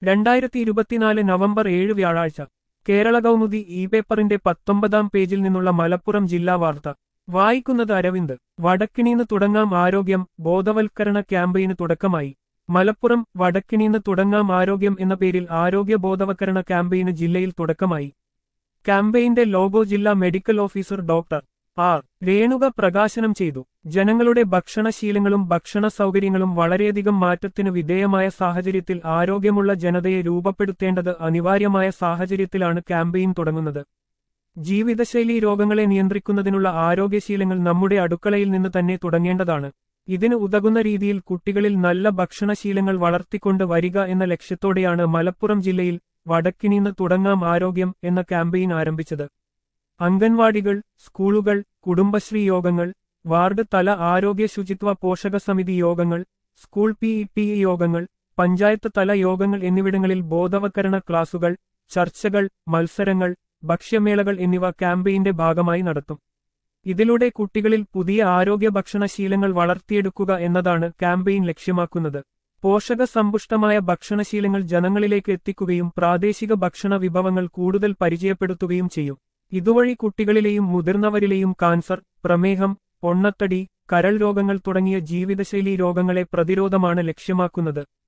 രണ്ടായിരത്തി ഇരുപത്തിനാല് നവംബർ ഏഴ് വ്യാഴാഴ്ച കേരള കൗമുദി ഇ പേപ്പറിന്റെ പത്തൊമ്പതാം പേജിൽ നിന്നുള്ള മലപ്പുറം ജില്ലാ വാർത്ത വായിക്കുന്നത് അരവിന്ദ് വടക്കിണീന്ന് തുടങ്ങാം ആരോഗ്യം ബോധവൽക്കരണ ക്യാമ്പയിന് തുടക്കമായി മലപ്പുറം വടക്കിണീന്ന് തുടങ്ങാം ആരോഗ്യം എന്ന പേരിൽ ആരോഗ്യ ബോധവൽക്കരണ ക്യാമ്പയിന് ജില്ലയിൽ തുടക്കമായി ക്യാമ്പയിന്റെ ലോഗോ ജില്ലാ medical officer doctor R Renuka പ്രകാശനം ചെയ്തു ജനങ്ങളുടെ ഭക്ഷണശീലങ്ങളും ഭക്ഷണ സൗകര്യങ്ങളും വളരെയധികം മാറ്റത്തിനു വിധേയമായ സാഹചര്യത്തിൽ ആരോഗ്യമുള്ള ജനതയെ രൂപപ്പെടുത്തേണ്ടത് അനിവാര്യമായ സാഹചര്യത്തിലാണ് ക്യാമ്പയിൻ തുടങ്ങുന്നത് ജീവിതശൈലി രോഗങ്ങളെ നിയന്ത്രിക്കുന്നതിനുള്ള ആരോഗ്യശീലങ്ങൾ നമ്മുടെ അടുക്കളയിൽ നിന്ന് തന്നെ തുടങ്ങേണ്ടതാണ് ഇതിന് ഉതകുന്ന രീതിയിൽ കുട്ടികളിൽ നല്ല ഭക്ഷണശീലങ്ങൾ വളർത്തിക്കൊണ്ട് വരിക എന്ന ലക്ഷ്യത്തോടെയാണ് മലപ്പുറം ജില്ലയിൽ വടക്കിനിന്ന് തുടങ്ങാം ആരോഗ്യം എന്ന ക്യാമ്പയിൻ ആരംഭിച്ചത് അംഗൻവാടികൾ സ്കൂളുകൾ കുടുംബശ്രീ യോഗങ്ങൾ വാർഡ് തല ആരോഗ്യ ശുചിത്വ പോഷക സമിതി യോഗങ്ങൾ സ്കൂൾ പി ഇ പി യോഗങ്ങൾ പഞ്ചായത്ത് തല യോഗങ്ങൾ എന്നിവിടങ്ങളിൽ ബോധവൽക്കരണ ക്ലാസുകൾ ചർച്ചകൾ മത്സരങ്ങൾ ഭക്ഷ്യമേളകൾ എന്നിവ ക്യാമ്പയിന്റെ ഭാഗമായി നടത്തും ഇതിലൂടെ കുട്ടികളിൽ പുതിയ ആരോഗ്യ ഭക്ഷണശീലങ്ങൾ വളർത്തിയെടുക്കുക എന്നതാണ് ക്യാമ്പയിൻ ലക്ഷ്യമാക്കുന്നത് പോഷകസമ്പുഷ്ടമായ ഭക്ഷണശീലങ്ങൾ ജനങ്ങളിലേക്ക് എത്തിക്കുകയും പ്രാദേശിക ഭക്ഷണ വിഭവങ്ങൾ കൂടുതൽ പരിചയപ്പെടുത്തുകയും ചെയ്യും ഇതുവഴി കുട്ടികളിലെയും മുതിർന്നവരിലെയും കാൻസർ പ്രമേഹം പൊണ്ണത്തടി കരൾ രോഗങ്ങൾ തുടങ്ങിയ ജീവിതശൈലീ രോഗങ്ങളെ പ്രതിരോധമാണ് ലക്ഷ്യമാക്കുന്നത്